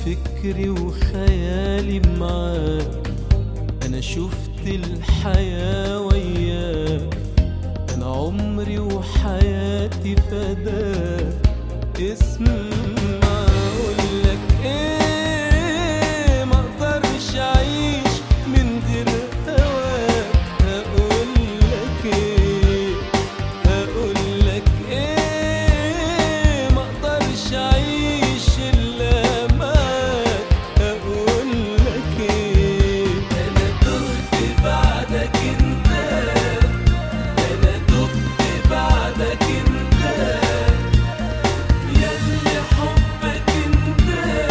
فكري وخيالي معاك انا شفت الحياة وياك انا عمري وحياتي فداك اسمع اقولك ايه ما اقدرش اعيش من غير هواك هقولك ايه هقولك ايه ما اقدرش اعيش الا معاك هقولك ايه انا تهت بعدك انت انا تهت بعدك انت ياللي حبك انت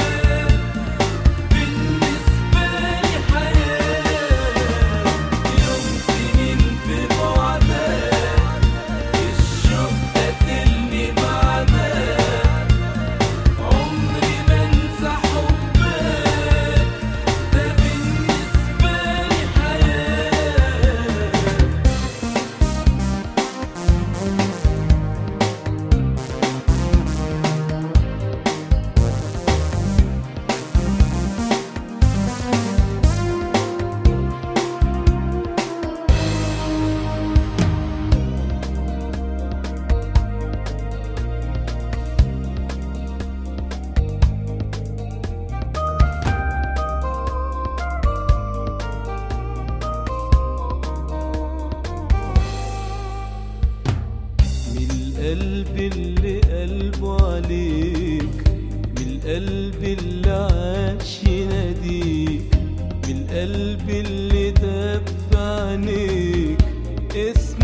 بالنسبة لي حياة يوم سنين في بعدك الشوق قتلني بعدك عمري ما انسى حبك ده بالنسبة لي حياة من القلب اللي قلبه عليك من القلب اللي عاش يناديك من القلب اللي داب في عينيك اسمع